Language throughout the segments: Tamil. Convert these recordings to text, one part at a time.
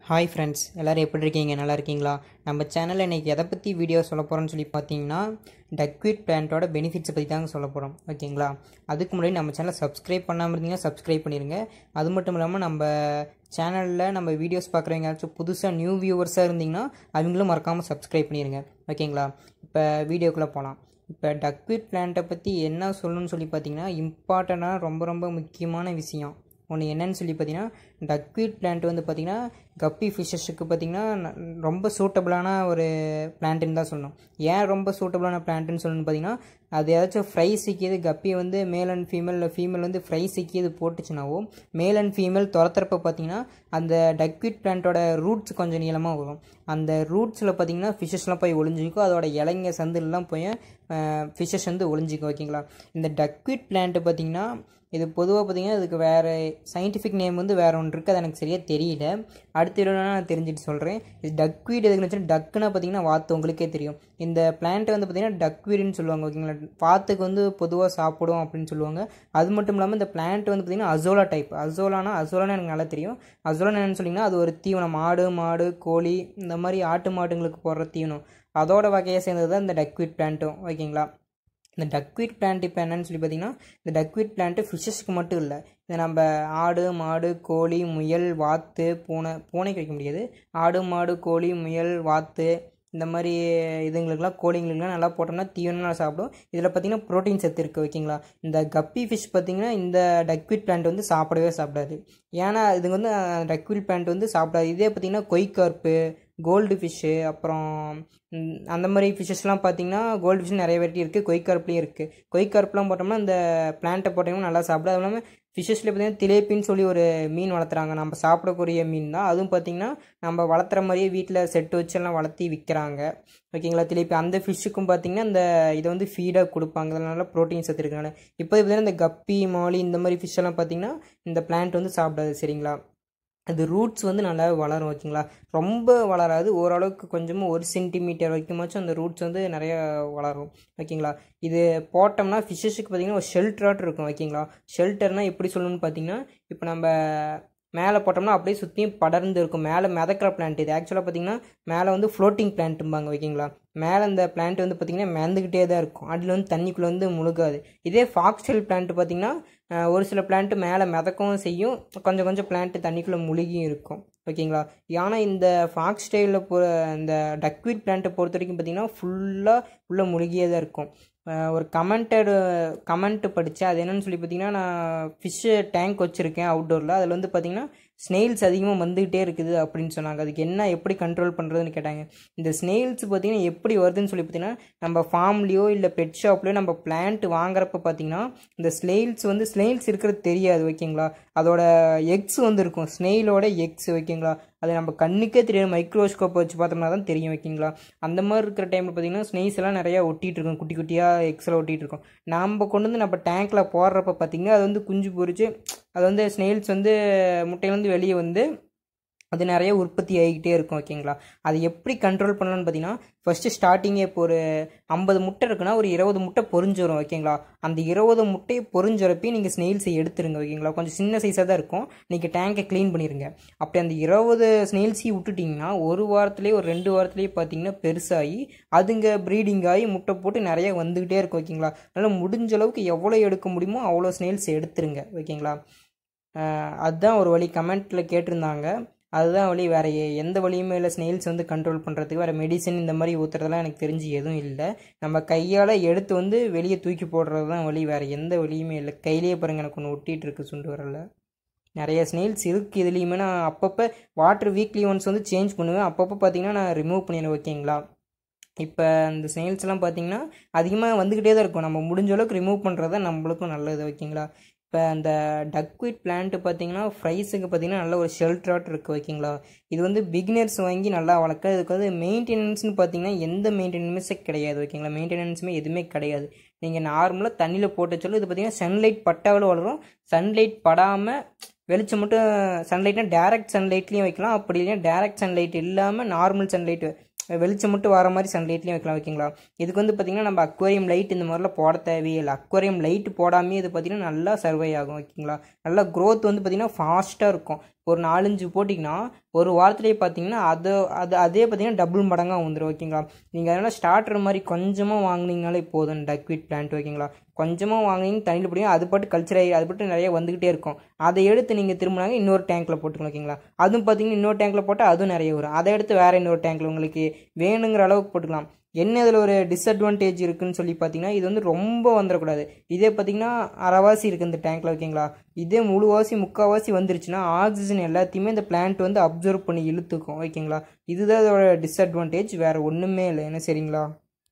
ஹாய் ஃப்ரெண்ட்ஸ் எல்லோரும் எப்படி இருக்கீங்க நல்லா இருக்கீங்களா நம்ம சேனலில் இன்றைக்கி எதை பற்றி வீடியோ சொல்ல போகிறோம்னு சொல்லி பார்த்தீங்கன்னா டக்வீட் பிளான்ட்டோட பெனிஃபிட்ஸை பற்றி தாங்க சொல்ல போகிறோம் ஓகேங்களா அதுக்கு முன்னாடி நம்ம சேனலை சப்ஸ்கிரைப் பண்ணாமல் இருந்தீங்கன்னா சப்ஸ்கிரைப் பண்ணிடுங்க அது மட்டும் இல்லாமல் நம்ம சேனலில் நம்ம வீடியோஸ் பார்க்குறவங்க யாராச்சும் புதுசாக நியூ வியூவர்ஸாக இருந்தீங்கன்னா அவங்களும் மறக்காமல் சப்ஸ்கிரைப் பண்ணிடுங்க ஓகேங்களா இப்போ வீடியோக்குள்ளே போகலாம் இப்போ டக்வீட் பிளான்ட்டை பற்றி என்ன சொல்லணும்னு சொல்லி பார்த்தீங்கன்னா இம்பார்ட்டண்ட்டான ரொம்ப ரொம்ப முக்கியமான விஷயம் ஒன்று என்னன்னு சொல்லி பார்த்தீங்கன்னா டக்வீட் பிளான்ட் வந்து பார்த்திங்கன்னா கப்பி ஃபிஷ்ஷஸுக்கு பார்த்திங்கன்னா ந- ரொம்ப சூட்டபிளான ஒரு பிளான்ட்டுன்னு தான் சொல்லணும் ஏன் ரொம்ப சூட்டபிளான பிளான்ட்டுன்னு சொல்லணும்னு பார்த்தீங்கன்னா அது ஏதாச்சும் ஃப்ரை சிக்கியது கப்பி வந்து மேல் அண்ட் ஃபீமேல் இல்லை ஃபீமேல் வந்து ஃப்ரை சிக்கியது போட்டுச்சுனாவோ மேல் அண்ட் ஃபீமேல் துரத்துறப்ப பார்த்தீங்கன்னா அந்த டக்வீட் பிளான்ட்டோட ரூட்ஸ் கொஞ்சம் நீளமாக வரும் அந்த ரூட்ஸில் பார்த்தீங்கன்னா ஃபிஷ்ஷஸ்லாம் போய் ஒளிஞ்சிக்கும் அதோட இலைங்க சந்துலலாம் போய் ஃபிஷ்ஷஸ் வந்து ஒளிஞ்சிக்கும் ஓகேங்களா இந்த டக்வீட் பிளான்ட்டு பார்த்தீங்கன்னா இது பொதுவாக பார்த்தீங்கன்னா இதுக்கு வேறு சயின்டிஃபிக் நேம் வந்து வேறு ஒன்று இருக்குது அது எனக்கு சரியாக தெரியல அடுத்த வீடியோவில் நான் தெரிஞ்சுட்டு சொல்கிறேன் இது டக்வீட் எதுக்குன்னு வச்சுன்னா டக்குன்னா பார்த்தீங்கன்னா வாத்து உங்களுக்கே தெரியும் இந்த பிளான்ட்டை வந்து பார்த்தீங்கன்னா டக்வீடுன்னு சொல்லுவாங்க ஓகேங்களா வாத்துக்கு வந்து பொதுவாக சாப்பிடும் அப்படின்னு சொல்லுவாங்க அது மட்டும் இல்லாமல் இந்த பிளான்ட் வந்து பார்த்தீங்கன்னா அசோலா டைப் அசோலானா அசோலான்னு எனக்கு நல்லா தெரியும் அசோலான்னு என்னன்னு சொன்னீங்கன்னா அது ஒரு தீவனம் ஆடு மாடு கோழி இந்த மாதிரி ஆட்டு மாடுங்களுக்கு போடுற தீவனம் அதோட வகையை சேர்ந்தது தான் இந்த டக்வீட் பிளான்ட்டும் ஓகேங்களா இந்த டக்வீட் பிளான்ட் இப்போ என்னன்னு சொல்லி பார்த்தீங்கன்னா இந்த டக்வீட் பிளான்ட்டு ஃபிஷ்ஷஸ்க்கு மட்டும் இல்லை இது நம்ம ஆடு மாடு கோழி முயல் வாத்து பூனை பூனைக்கு வைக்க முடியாது ஆடு மாடு கோழி முயல் வாத்து இந்த மாதிரி இதுங்களுக்குலாம் கோழிங்களுக்குலாம் நல்லா போட்டோம்னா தீவனம் நல்லா சாப்பிடும் இதில் பார்த்தீங்கன்னா ப்ரோட்டீன் சத்து இருக்குது ஓகேங்களா இந்த கப்பி ஃபிஷ் பார்த்தீங்கன்னா இந்த டக்வீட் பிளான்ட் வந்து சாப்பிடவே சாப்பிடாது ஏன்னா இது வந்து டக்வீட் பிளான்ட் வந்து சாப்பிடாது இதே பார்த்தீங்கன்னா கொய்கார்ப்பு கோல்டு ஃபிஷ்ஷு அப்புறம் ம், அந்த மாதிரி ஃபிஷ்ஷஸ்லாம் பார்த்தீங்கன்னா கோல்டு ஃபிஷ் நிறைய வெரைட்டி இருக்குது கொய்கார்ப்லேயும் இருக்குது கொய்கார்ப்லாம் போட்டோம்னா இந்த பிளான்ட்டை போட்டோம்னா நல்லா சாப்பிடும் அதுவும் இல்லாமல் ஃபிஷ்ஷஸில் பார்த்தீங்கன்னா திலேப்பின்னு சொல்லி ஒரு மீன் வளர்த்துறாங்க நம்ம சாப்பிடக்கூடிய மீன் தான் அதுவும் பார்த்தீங்கன்னா நம்ம வளர்த்துற மாதிரியே வீட்டில் செட்டு வச்சு எல்லாம் வளர்த்தி விற்கிறாங்க ஓகேங்களா திலேப்பி அந்த ஃபிஷ்ஷுக்கும் பார்த்தீங்கன்னா இந்த இதை வந்து ஃபீடாக கொடுப்பாங்க அதனால ப்ரோட்டீன் சத்து இருக்கனால இப்போ பார்த்தீங்கன்னா இந்த கப்பி மாலி இந்த மாதிரி fish எல்லாம் பார்த்தீங்கன்னா இந்த பிளான்ட் வந்து சாப்பிடாது சரிங்களா அது ரூட்ஸ் வந்து நல்லா வளரும் ஓகேங்களா ரொம்ப வளராது ஓரளவுக்கு கொஞ்சமாக ஒரு சென்டிமீட்டர் வரைக்குமாச்சும் அந்த ரூட்ஸ் வந்து நிறைய வளரும் ஓகேங்களா இது போட்டோம்னா ஃபிஷ்ஷஸுக்கு பார்த்தீங்கன்னா ஒரு ஷெல்டராட் இருக்கும் ஓகேங்களா ஷெல்டர்னால் எப்படி சொல்லணும்னு பார்த்தீங்கன்னா இப்போ நம்ம மேலே போட்டோம்னா அப்படியே சுற்றியும் படர்ந்து இருக்கும் மேலே மிதக்கிற பிளான்ட் இது ஆக்சுவலாக பார்த்தீங்கன்னா மேலே வந்து ஃப்ளோட்டிங் பிளான்ட்டும்பாங்க ஓகேங்களா மேலே இந்த பிளான்ட் வந்து பார்த்தீங்கன்னா மிதந்துக்கிட்டே தான் இருக்கும் அதில் வந்து தண்ணிக்குள்ளே வந்து முழுகாது இதே ஃபாக்ஸ்டெல் பிளான்ட் பார்த்தீங்கன்னா அஹ், ஒரு சில பிளான்ட் மேலே மிதக்கவும் செய்யும் கொஞ்சம் கொஞ்சம் பிளான்ட் தண்ணிக்குள்ளே முழுகியும் இருக்கும் ஓகேங்களா ஏன்னா இந்த ஃபாக்ஸ் ஸ்டைலில் போ இந்த டக்வீட் பிளான்ட்டை பொறுத்த வரைக்கும் பார்த்தீங்கன்னா ஃபுல்லாக உள்ள முழுகியே தான் இருக்கும் அஹ் ஒரு கமெண்டட் கமெண்ட் படித்தேன் அது என்னன்னு சொல்லி பார்த்தீங்கன்னா நான் ஃபிஷ்ஷு டேங்க் வச்சுருக்கேன் அவுட்டோரில் அதில் வந்து பார்த்தீங்கன்னா ஸ்னெயில்ஸ் அதிகமாக வந்துக்கிட்டே இருக்குது அப்படின்னு சொன்னாங்க அதுக்கு என்ன எப்படி கண்ட்ரோல் பண்ணுறதுன்னு கேட்டாங்க இந்த ஸ்னெயில்ஸ் பார்த்தீங்கன்னா எப்படி வருதுன்னு சொல்லி பார்த்தீங்கன்னா நம்ம ஃபார்ம்லேயோ இல்லை பெட் ஷாப்லேயோ நம்ம பிளான்ட் வாங்குறப்ப பார்த்தீங்கன்னா இந்த ஸ்னெயில்ஸ் வந்து ஸ்னெயில்ஸ் இருக்கிறது தெரியாது ஓகேங்களா அதோட எக்ஸ் வந்து இருக்கும் ஸ்னெயிலோட எக்ஸ் ஓகேங்களா அது நம்ம கண்ணுக்கே தெரியாது மைக்ரோஸ்கோப் வச்சு பார்த்தோம்னா தான் தெரியும் ஓகேங்களா அந்த மாதிரி இருக்கிற டைமில் பார்த்தீங்கன்னா ஸ்னெய்ஸ் எல்லாம் நிறையா ஒட்டிகிட்டு இருக்கும் குட்டி குட்டியாக எக்ஸில் ஒட்டிகிட்டு இருக்கும் நம்ம கொண்டு வந்து நம்ம டேங்க்கில் போடுறப்ப பார்த்தீங்கன்னா அது வந்து குஞ்சு பொரிச்சு அது வந்து ஸ்னெயில்ஸ் வந்து முட்டையிலேருந்து வெளியே வந்து அது நிறைய உற்பத்தி ஆகிக்கிட்டே இருக்கும் ஓகேங்களா அது எப்படி கண்ட்ரோல் பண்ணலாம்னு பார்த்தீங்கன்னா ஃபஸ்ட்டு ஸ்டார்டிங்கே இப்போ ஒரு ஐம்பது முட்டை இருக்குன்னா ஒரு இருபது முட்டை பொரிஞ்சிரும் ஓகேங்களா அந்த இருபது முட்டையை பொரிஞ்சறப்பே நீங்கள் ஸ்னெயில்ஸை எடுத்துருங்க ஓகேங்களா கொஞ்சம் சின்ன சைஸாக தான் இருக்கும் நீங்கள் டேங்கை க்ளீன் பண்ணிடுங்க அப்படி அந்த இருபது ஸ்னெயில்ஸையும் விட்டுட்டிங்கன்னா ஒரு வாரத்துலேயே ஒரு ரெண்டு வாரத்துலேயே பார்த்தீங்கன்னா பெருசாகி அதுங்க ப்ரீடிங் ஆகி முட்டை போட்டு நிறைய வந்துக்கிட்டே இருக்கும் ஓகேங்களா அதனால் முடிஞ்ச அளவுக்கு எவ்வளோ எடுக்க முடியுமோ அவ்வளோ ஸ்னெயில்ஸ் எடுத்துருங்க ஓகேங்களா அஹ் அதுதான் ஒரு வழி கமெண்ட்டில் கேட்டிருந்தாங்க அதுதான் வழி வேறு எந்த வழியுமே இல்லை ஸ்னெயில்ஸ் வந்து கண்ட்ரோல் பண்ணுறதுக்கு வேறு மெடிசன் இந்த மாதிரி ஊற்றுறதெல்லாம் எனக்கு தெரிஞ்சு எதுவும் இல்லை நம்ம கையால் எடுத்து வந்து வெளியே தூக்கி போடுறது தான் வழி வேறு எந்த வழியுமே இல்லை கையிலேயே பாருங்க எனக்கு ஒன்று ஒட்டிகிட்டு இருக்கு சுண்டு வரல நிறைய ஸ்னெயில்ஸ் இருக்குது இதுலேயுமே நான் அப்பப்போ வாட்டர் வீக்லி ஒன்ஸ் வந்து சேஞ்ச் பண்ணுவேன் அப்பப்போ பார்த்தீங்கன்னா நான் ரிமூவ் பண்ணிடுவேன் ஓகேங்களா இப்போ அந்த ஸ்னெயில்ஸ்லாம் பார்த்தீங்கன்னா அதிகமாக வந்துக்கிட்டே தான் இருக்கும் நம்ம முடிஞ்ச அளவுக்கு ரிமூவ் பண்ணுறது தான் நம்மளுக்கும் நல்லது ஓகேங்களா இப்போ அந்த டக்வீட் பிளான்ட்டு பார்த்தீங்கன்னா ஃப்ரைஸுக்கு பார்த்தீங்கன்னா நல்ல ஒரு ஷெல்டராட் இருக்குது ஓகேங்களா இது வந்து பிகினர்ஸ் வாங்கி நல்லா வளர்க்க இதுக்கு வந்து மெயின்டெனன்ஸ்னு பார்த்தீங்கன்னா எந்த மெயின்டெனன்ஸே கிடையாது ஓகேங்களா மெயின்டெனன்ஸுமே எதுவுமே கிடையாது நீங்கள் நார்மலாக தண்ணியில் போட்டு சொல்லி இது பார்த்தீங்கன்னா சன்லைட் பட்டாவில் வளரும் சன்லைட் படாமல் வெளிச்சம் மட்டும் சன்லைட்னா டேரக்ட் சன்லைட்லேயும் வைக்கலாம் அப்படி இல்லைன்னா டேரக்ட் சன்லைட் இல்லாமல் நார்மல் சன்லைட் வெளிச்சம் மட்டும் வர மாதிரி சன்லைட்லேயும் வைக்கலாம் ஓகேங்களா இதுக்கு வந்து பார்த்திங்கன்னா நம்ம அக்வேரியம் லைட் இந்த மாதிரிலாம் போட தேவையே இல்லை அக்வேரியம் லைட் போடாமே இது பார்த்திங்கன்னா நல்லா சர்வை ஆகும் ஓகேங்களா நல்லா க்ரோத் வந்து பார்த்திங்கன்னா ஃபாஸ்ட்டாக இருக்கும் ஒரு நாலஞ்சு போட்டிங்கன்னா ஒரு வாரத்துலேயே பார்த்தீங்கன்னா அது அது அதே பார்த்தீங்கன்னா டபுள் மடங்காக வந்துடும் ஓகேங்களா நீங்கள் அதனால் ஸ்டார்டர் மாதிரி கொஞ்சமாக வாங்கினீங்கனாலே போதும் டக்வீட் பிளான்ட் ஓகேங்களா கொஞ்சமாக வாங்கினீங்க தண்ணியில் பிடிங்க அது பாட்டு கல்ச்சர் ஆகி அது பாட்டு நிறைய வந்துக்கிட்டே இருக்கும் அதை எடுத்து நீங்கள் திரும்பினாங்க இன்னொரு டேங்க்கில் போட்டுக்கலாம் ஓகேங்களா அதுவும் பார்த்தீங்கன்னா இன்னொரு டேங்க்கில் போட்டால் அதுவும் நிறைய வரும் அதை எடுத்து வேறு இன்னொரு டேங்க்கில் உங்களுக்கு வேணுங்கிற அளவுக்கு போட்டுக்கலாம் என்ன இதில் ஒரு டிஸ்அட்வான்டேஜ் இருக்குன்னு சொல்லி பார்த்தீங்கன்னா இது வந்து ரொம்ப வந்துடக்கூடாது இதே பார்த்தீங்கன்னா அரைவாசி இருக்குது இந்த டேங்க்கில் ஓகேங்களா இதே முழுவாசி முக்கால்வாசி வந்துருச்சுன்னா ஆக்சிஜன் எல்லாத்தையுமே இந்த பிளான்ட் வந்து அப்சர்வ் பண்ணி இழுத்துக்கும் ஓகேங்களா இதுதான் இதோட டிஸ்அட்வான்டேஜ் வேறு ஒன்றுமே இல்லை என்ன சரிங்களா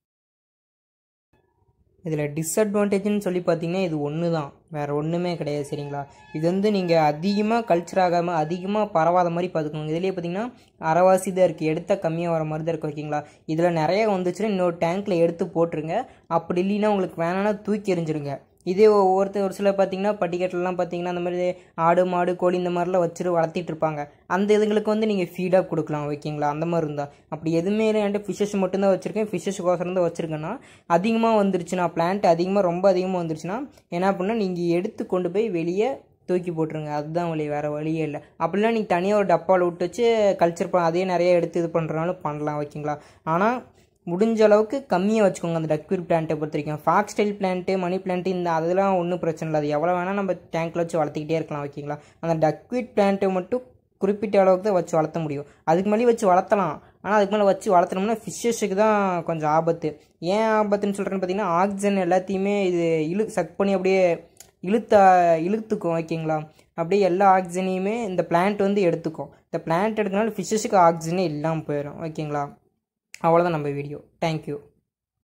இதில் டிஸ்அட்வான்டேஜ்னு சொல்லி பார்த்தீங்கன்னா இது ஒன்று தான் வேறு ஒன்றுமே கிடையாது சரிங்களா இது வந்து நீங்கள் அதிகமாக கல்ச்சர் ஆகாமல் அதிகமாக பரவாத மாதிரி பார்த்துக்கோங்க இதுலேயே பார்த்தீங்கன்னா அரைவாசி தான் இருக்குது எடுத்தால் கம்மியாக வர மாதிரி தான் இருக்குது ஓகேங்களா இதில் நிறைய வந்துச்சுன்னா இன்னொரு டேங்க்கில் எடுத்து போட்டுருங்க அப்படி இல்லைன்னா உங்களுக்கு வேணான்னா தூக்கி எறிஞ்சிருங்க இதே ஒவ்வொருத்தர் ஒரு சிலர் பார்த்தீங்கன்னா பட்டிக்கட்டிலலாம் பார்த்தீங்கன்னா அந்த மாதிரி ஆடு மாடு கோழி இந்த மாதிரிலாம் வச்சுட்டு வளர்த்திட்டு இருப்பாங்க அந்த இதுங்களுக்கு வந்து நீங்கள் ஃபீடாக கொடுக்கலாம் ஓகேங்களா அந்த மாதிரி இருந்தால் அப்படி எதுவுமே இல்லை என்கிட்ட ஃபிஷ்ஷஸ் மட்டும்தான் வச்சுருக்கேன் ஃபிஷ்ஷஸ்க்கோசரம் தான் வச்சுருக்கேன்னா அதிகமாக வந்துருச்சுன்னா பிளான்ட் அதிகமாக ரொம்ப அதிகமாக வந்துருச்சுன்னா என்ன பண்ணால் நீங்கள் எடுத்து கொண்டு போய் வெளியே தூக்கி போட்டுருங்க அதுதான் வழி வேறு வழியே இல்லை அப்படிலாம் நீங்கள் தனியாக ஒரு டப்பாவில் விட்டு வச்சு கல்ச்சர் அதே நிறைய எடுத்து இது பண்ணுறனாலும் பண்ணலாம் ஓகேங்களா ஆனால் முடிஞ்ச அளவுக்கு கம்மியாக வச்சுக்கோங்க அந்த டக்வீட் பிளான்ட்டை பொறுத்த வரைக்கும் foxtail plant money plant இந்த அதெல்லாம் ஒன்றும் பிரச்சனை இல்லை அது எவ்வளோ வேணால் நம்ம டேங்க்கில் வச்சு வளர்த்துக்கிட்டே இருக்கலாம் ஓகேங்களா அந்த டக்வீட் பிளான்ட்டை மட்டும் குறிப்பிட்ட அளவுக்கு தான் வச்சு வளர்த்த முடியும் அதுக்கு மேலே வச்சு வளர்த்தலாம் ஆனால் அதுக்கு மேலே வச்சு வளர்த்தனோம்னா ஃபிஷ்ஷஸுக்கு தான் கொஞ்சம் ஆபத்து ஏன் ஆபத்துன்னு சொல்கிறேன்னு பார்த்தீங்கன்னா ஆக்சிஜன் எல்லாத்தையுமே இது இழு சக் பண்ணி அப்படியே இழுத்த இழுத்துக்கும் ஓகேங்களா அப்படியே எல்லா ஆக்சிஜனையுமே இந்த பிளான்ட் வந்து எடுத்துக்கும் இந்த பிளான்ட் எடுக்கனால ஃபிஷ்ஷஸுக்கு ஆக்சிஜனே இல்லாமல் போயிடும் ஓகேங்களா அவ்வளோதான் நம்ம வீடியோ தேங்க்யூ